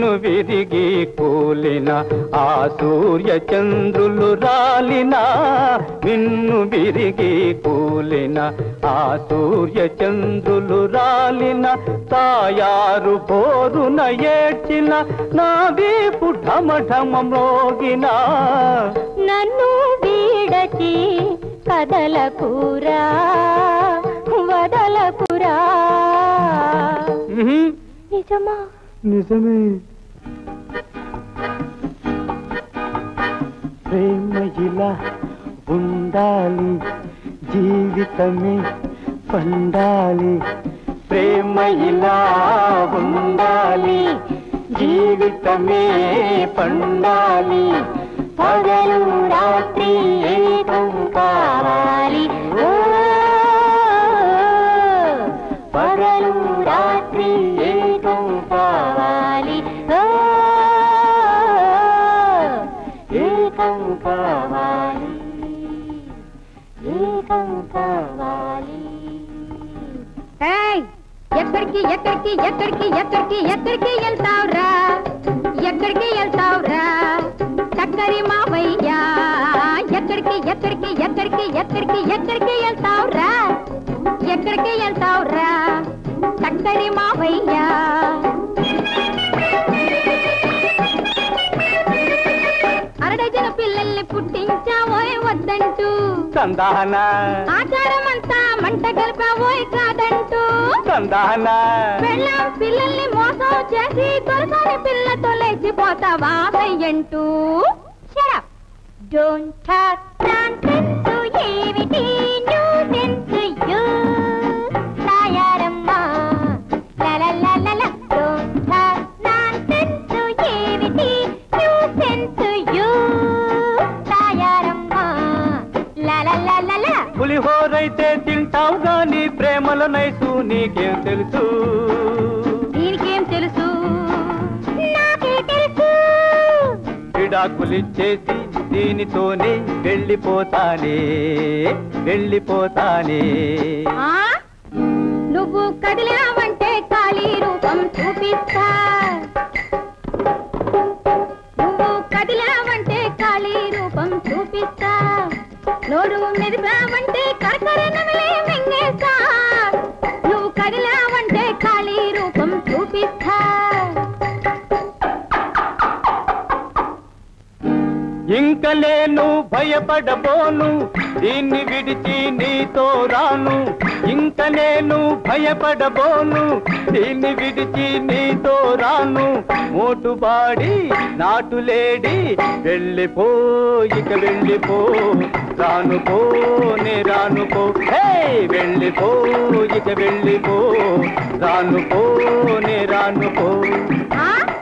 విరిగి కూలిన ఆ సూర్య చంద్రులు రాలిన నిన్ను విరిగి కూలిన ఆ సూర్య చంద్రులు రాలిన తాయారు బోరున ఏడ్చిన నా వీపు ఢమఢమ మ్రోగిన నన్ను వీడచి కదలకురా వదలకురా ఉహుం, నిజమా నిజమే ప్రేమ ఇలా ఉండాలి జీవితమే పండాలి ప్రేమ ఇలా ఉండాలి జీవితమే పండాలి పగలు రాత్రి ఏకం కావాలి ఓ, పగలు రాత్రి ఏకం కావాలి ఓ, ఏకం కావాలి ఏకం కావాలి ఏయ్, ఎక్కడికి ఎక్కడికి ఎక్కడికి ఎక్కడికి ఎక్కడికి వెళ్తావురా ఎక్కడికి వెళ్తావురా చక్కరి మావయ్యా ఎక్కడికి ఎక్కడికి ఎక్కడికి ఎక్కడికి ఎక్కడికి వెళ్తావురా ఎక్కడికి వెళ్తావురా చక్కరి మావయ్యా అరడజన పిల్లల్ని పుట్టించావోయ్ వద్దంటూ సందాన ఆచారం అంతా మంట కలిపావోయ్ కాదంటూ సందాన పెళ్ళాం పిల్లల్ని మోసం చేసి దొరకని పిల్లతో లేచిపోతావా సయ్యంటూ డోంట్ టాక్ నాన్సెన్స్ ఏమిటి న్యూసెన్స్ యూ తాయారమ్మా లలలలల డోంట్ టాక్ నాన్సెన్స్ ఏమిటి న్యూసెన్స్ యూ తాయారమ్మా లలలలల పులిహోరైతే తింటావు గాని ప్రేమల నైసు నీకేం తెలుసు దీనికేం తెలుసు నాకే తెలుసు విడాకులిచ్చేసి దీనితోనే వెళ్ళిపోతానే వెళ్ళిపోతానే ఆ? నువ్వు కదిలావంటే ఖాళీ రూపం చూపిస్తా నువ్వు కదిలావంటే ఖాళీ రూపం చూపిస్తా నోరు మెదిపావంటే కరకర నమిలే మింగేస్తా నువ్వు కదిలావంటే ఖాళీ రూపం చూపిస్తా ఇంక నేను భయపడబోను దీన్ని విడిచి నీతో రాను ఇంక నేను భయపడబోను దీన్ని విడిచి నీతో రాను మోటుబాడి నాటులేడి వెళ్ళిపో ఇక వెళ్ళిపో రాను పో నే రాను పో హే వెళ్ళిపో ఇక వెళ్ళిపో రాను పో నే రాను పో ఆ